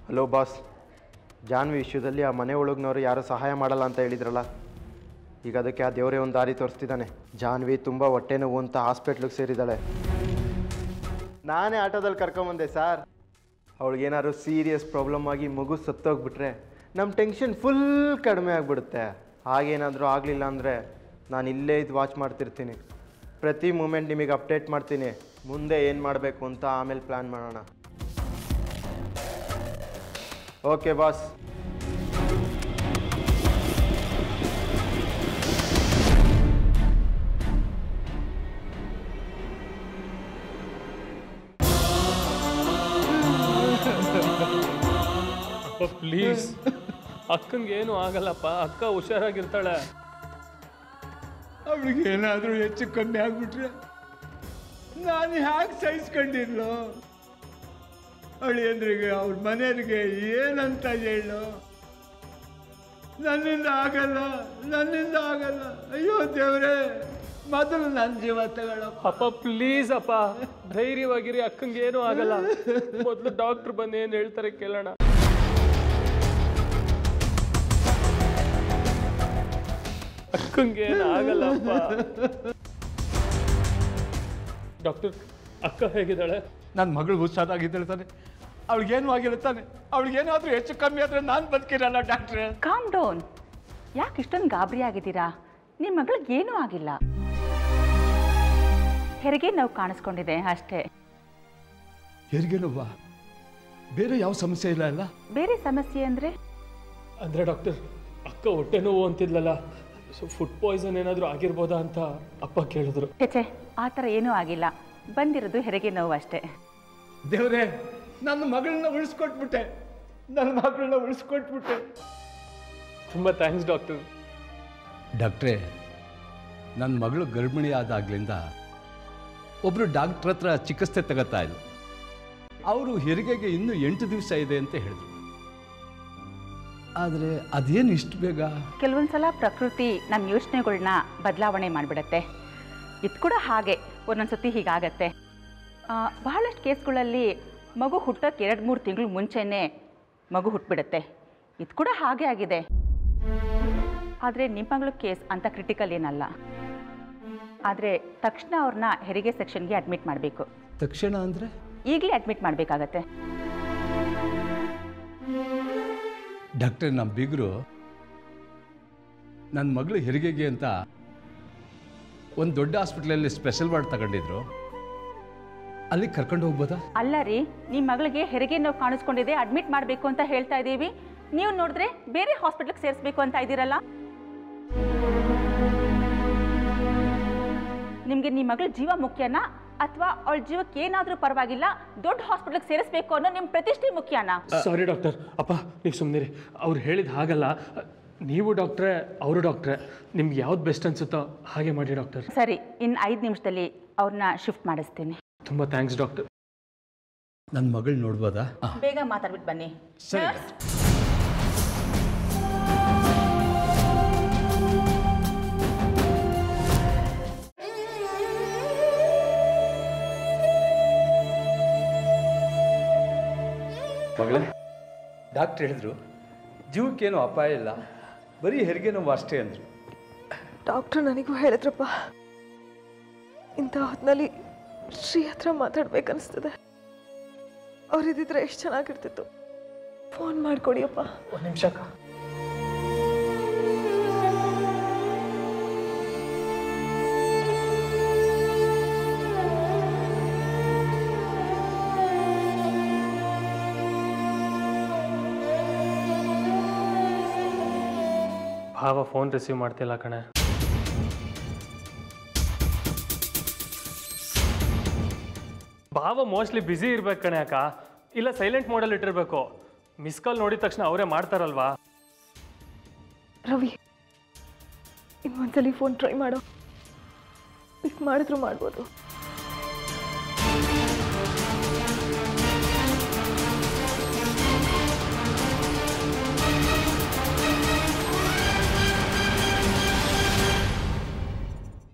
Hello boss Janhvi ವಿಷಯದಲ್ಲಿ ಆ ಮನೆ ಒಳಗಿನವರು ಯಾರು ಸಹಾಯ ಮಾಡಲ್ಲ ಅಂತ ಹೇಳಿದ್ರಲ್ಲ ಈಗ ಅದಕ್ಕೆ ಆ ದೇವರೇ ಒಂದು ದಾರಿ ತೋರಿಸ್ತಿದ್ದಾನೆ ಜಾನ್ವಿ ತುಂಬ ಹೊಟ್ಟೆ ನೋವು ಅಂತ ಹಾಸ್ಪಿಟ್ಲಿಗೆ ಸೇರಿದ್ದಾಳೆ ನಾನೇ ಆಟೋದಲ್ಲಿ ಕರ್ಕೊಂಬಂದೆ ಸರ್ ಅವಳಿಗೇನಾದ್ರು ಸೀರಿಯಸ್ ಪ್ರಾಬ್ಲಮ್ ಆಗಿ ಮಗು ಸತ್ತೋಗ್ಬಿಟ್ರೆ ನಮ್ಮ ಟೆನ್ಷನ್ ಫುಲ್ ಕಡಿಮೆ ಆಗಿಬಿಡುತ್ತೆ ಹಾಗೇನಾದರೂ ಆಗಲಿಲ್ಲ ಅಂದರೆ ನಾನು ಇಲ್ಲೇ ಇದು ವಾಚ್ ಮಾಡ್ತಿರ್ತೀನಿ ಪ್ರತಿ ಮೂಮೆಂಟ್ ನಿಮಗೆ ಅಪ್ಡೇಟ್ ಮಾಡ್ತೀನಿ ಮುಂದೆ ಏನು ಮಾಡಬೇಕು ಅಂತ ಆಮೇಲೆ ಪ್ಲ್ಯಾನ್ ಮಾಡೋಣ ಓಕೆ ಬಾಸ್ ಅಪ್ಪ ಪ್ಲೀಸ್ ಅಕ್ಕಂಗೆ ಏನು ಆಗಲ್ಲಪ್ಪ ಅಕ್ಕ ಹುಷಾರಾಗಿರ್ತಾಳೆ ಅವಳಿಗೆ ಏನಾದರೂ ಹೆಚ್ಚು ಕಮ್ಮಿ ಆಗ್ಬಿಟ್ರೆ ನಾನು ಹ್ಯಾಗೆ ಸಹಿಸ್ಕೊಂಡಿರ್ಲು ಅಳಿಯಂದ್ರಿಗೆ ಅವ್ರ ಮನೆಯವ್ರಿಗೆ ಏನಂತ ಹೇಳು ನನ್ನಿಂದ ಆಗಲ್ಲ ನನ್ನಿಂದ ಆಗಲ್ಲ ಅಯ್ಯೋ ದೇವ್ರೇ ಮೊದಲು ನನ್ನ ಜೀವ ತಗೊಳ್ಳೋ ಅಪ್ಪ ಪ್ಲೀಸ್ ಅಪ್ಪ ಧೈರ್ಯವಾಗಿರಿ ಅಕ್ಕಂಗೆ ಏನು ಆಗಲ್ಲ ಮೊದಲು ಡಾಕ್ಟರ್ ಬಂದು ಏನು ಹೇಳ್ತಾರೆ ಕೇಳೋಣ ಅಕ್ಕಂಗೆ ಏನು ಆಗಲ್ಲಪ್ಪ ಡಾಕ್ಟರ್ ಅಕ್ಕ ಹೇಗಿದ್ದಾಳೆ ನನ್ನ ಮಗಳು ಹುಷಾರಾಗಿದ್ದಾಳೆ ತಾನೆ ಅವಳಿಗೇನು ಆಗಿಲ್ಲ ತಾನೆ ಅವಳಿಗೇನಾದರೂ ಹೆಚ್ಚು ಕಮ್ಮಿ ಆದರೆ ನಾನು ಬದುಕಿರಲ್ಲ ಡಾಕ್ಟ್ರೆ ಕಾಮ್ ಡೌನ್ ಯಾಕೆ ಇಷ್ಟೊಂದು ಗಾಬರಿ ಆಗಿದ್ದೀರಾ ನಿಮ್ಮ ಮಗಳಿಗೆ ಏನೂ ಆಗಿಲ್ಲ ಹೆರಿಗೆ ನೋವು ಕಾಣಿಸ್ಕೊಂಡಿದೆ ಅಷ್ಟೇ ಹೆರಿಗೆನವ್ವ ಬೇರೆ ಯಾವ ಸಮಸ್ಯೆ ಇಲ್ಲ ಅಲ್ಲ ಬೇರೆ ಸಮಸ್ಯೆ ಅಂದರೆ ಅಂದ್ರೆ ಡಾಕ್ಟರ್ ಅಕ್ಕ ಹೊಟ್ಟೆ ನೋವು ಅಂತಿದ್ಲಲ್ಲ ಸೊ ಫುಡ್ ಪಾಯ್ಸನ್ ಏನಾದರೂ ಆಗಿರ್ಬೋದಾ ಅಂತ ಅಪ್ಪ ಕೇಳಿದ್ರು ಛೆ ಆ ಥರ ಏನೂ ಆಗಿಲ್ಲ ಬಂದಿರೋದು ಹೆರಿಗೆ ನೋವು ಅಷ್ಟೇ ದೇವ್ರೇ ನನ್ನ ಮಗಳನ್ನ ಉಳಿಸ್ಕೊಟ್ಬಿಟ್ಟೆ ನನ್ನ ಮಗಳನ್ನ ಉಳಿಸ್ಕೊಟ್ಬಿಟ್ಟೆ ತುಂಬ ಥ್ಯಾಂಕ್ಸ್ ಡಾಕ್ಟರ್ ಡಾಕ್ಟ್ರೇ ನನ್ನ ಮಗಳು ಗರ್ಭಿಣಿ ಆದಾಗ್ಲಿಂದ ಒಬ್ಬರು ಡಾಕ್ಟ್ರ್ ಹತ್ರ ಚಿಕಿತ್ಸೆ ತಗೋತಾ ಇದ್ರು ಅವರು ಹೆರಿಗೆಗೆ ಇನ್ನೂ ಎಂಟು ದಿವಸ ಇದೆ ಅಂತ ಹೇಳಿದ್ರು ಆದರೆ ಅದೇನು ಇಷ್ಟು ಬೇಗ ಕೆಲವೊಂದು ಸಲ ಪ್ರಕೃತಿ ನಮ್ಮ ಯೋಚನೆಗಳ್ನ ಬದಲಾವಣೆ ಮಾಡಿಬಿಡತ್ತೆ ಇದು ಕೂಡ ಹಾಗೆ ಒಂದೊಂದು ಸತಿ ಹೀಗಾಗತ್ತೆ ಆ, ಬಹಳಷ್ಟು ಕೇಸ್ಗಳಲ್ಲಿ ಮಗು ಹುಟ್ಟೋಕ್ಕೆ ಎರಡು ಮೂರು ತಿಂಗಳು ಮುಂಚೆನೇ ಮಗು ಹುಟ್ಬಿಡುತ್ತೆ ಇದು ಕೂಡ ಹಾಗೆ ಆಗಿದೆ ಆದರೆ ನಿಮ್ಮ ಮಗಳ ಕೇಸ್ ಅಂತ ಕ್ರಿಟಿಕಲ್ ಏನಲ್ಲ ಆದರೆ ತಕ್ಷಣ ಅವ್ರನ್ನ ಹೆರಿಗೆ ಸೆಕ್ಷನ್ಗೆ ಅಡ್ಮಿಟ್ ಮಾಡಬೇಕು ತಕ್ಷಣ ಅಂದರೆ ಈಗಲೇ ಅಡ್ಮಿಟ್ ಮಾಡಬೇಕಾಗತ್ತೆ ಡಾಕ್ಟ್ರೇ ನಮ್ಮ ಬೀಗರು ನನ್ನ ಮಗಳು ಹೆರಿಗೆಗೆ ಅಂತ ಒಂದು ದೊಡ್ಡ ಹಾಸ್ಪಿಟ್ಲಲ್ಲಿ ಸ್ಪೆಷಲ್ ವಾರ್ಡ್ ತಗೊಂಡಿದ್ರು ಅಲ್ಲಿಗೆ ಕರ್ಕೊಂಡು ಹೋಗ್ಬೋದಾ ಅಲ್ಲ ರೀ ನಿಮ್ಮ ಮಗಳಿಗೆ ಹೆರಿಗೆ ನೋವು ಕಾಣಿಸ್ಕೊಂಡಿದೆ ಅಡ್ಮಿಟ್ ಮಾಡಬೇಕು ಅಂತ ಹೇಳ್ತಾ ಇದ್ದೀವಿ ನೀವು ನೋಡಿದ್ರೆ ಬೇರೆ ಹಾಸ್ಪಿಟ್ಲಿಗೆ ಸೇರಿಸ್ಬೇಕು ಅಂತ ಇದ್ದೀರಲ್ಲ ನಿಮಗೆ ನಿಮ್ಮ ಮಗಳ ಜೀವ ಮುಖ್ಯನಾ ಅಥವಾ ಅವಳ ಜೀವಕ್ಕೆ ಏನಾದರೂ ಪರವಾಗಿಲ್ಲ ದೊಡ್ಡ ಹಾಸ್ಪಿಟ್ಲಿಗೆ ಸೇರಿಸ್ಬೇಕು ಅನ್ನೋ ನಿಮ್ಮ ಪ್ರತಿಷ್ಠೆ ಮುಖ್ಯನಾ ಸಾರಿ ಡಾಕ್ಟರ್ ಅಪ್ಪ ನೀವು ಸುಮ್ಮನಿರಿ ಅವ್ರು ಹೇಳಿದ ಹಾಗಲ್ಲ ನೀವು ಡಾಕ್ಟ್ರೇ ಅವರು ಡಾಕ್ಟ್ರೇ ನಿಮ್ಗೆ ಯಾವ್ದು ಬೆಸ್ಟ್ ಅನ್ಸುತ್ತೋ ಹಾಗೆ ಮಾಡಿ ಡಾಕ್ಟರ್ ಸರಿ ಇನ್ನು ಐದು ನಿಮಿಷದಲ್ಲಿ ಅವ್ರನ್ನ ಶಿಫ್ಟ್ ಮಾಡಿಸ್ತೀನಿ ತುಂಬ ಥ್ಯಾಂಕ್ಸ್ ಡಾಕ್ಟರ್ ನನ್ನ ಮಗಳು ನೋಡ್ಬೋದಾ ಬೇಗ ಮಾತಾಡ್ಬಿಟ್ಟು ಬನ್ನಿ ಸರಿ Nurse? ಮಗಳೇ ಡಾಕ್ಟ್ರ್ ಹೇಳಿದ್ರು ಜೀವಕ್ಕೇನು ಅಪಾಯ ಇಲ್ಲ ಬರೀ ಹೆರಿಗೆ ನೋವು ಅಷ್ಟೇ ಅಂದರು ಡಾಕ್ಟ್ರು ನನಗೂ ಹೇಳಿದ್ರಪ್ಪ ಇಂಥ ಹೊತ್ತಿನಲ್ಲಿ ಶ್ರೀ ಹತ್ರ ಮಾತಾಡ್ಬೇಕನ್ನಿಸ್ತದೆ ಅವ್ರಿದ್ದಿದ್ರೆ ಎಷ್ಟು ಚೆನ್ನಾಗಿರ್ತಿತ್ತು ಫೋನ್ ಮಾಡಿಕೊಡಿಯಪ್ಪ ಒಂದು ನಿಮಿಷ ಭಾವ ಫೋನ್ ರಿಸೀವ್ ಮಾಡ್ತಿಲ್ಲ ಕಣೆ ಭಾವ ಮೋಸ್ಟ್ಲಿ ಬ್ಯುಸಿ ಇರ್ಬೇಕು ಕಣೆ ಅಕ್ಕ ಇಲ್ಲ ಸೈಲೆಂಟ್ ಮೋಡಲ್ಲಿ ಇಟ್ಟಿರ್ಬೇಕು ಮಿಸ್ ಕಾಲ್ ನೋಡಿದ ತಕ್ಷಣ ಅವರೇ ಮಾಡ್ತಾರಲ್ವಾ ರವಿ ಇನ್ನೊಂದ್ಸಲಿ ಫೋನ್ ಟ್ರೈ ಮಾಡೋ ಪಿಕ್ ಮಾಡಿದ್ರು ಮಾಡ್ಬೋದು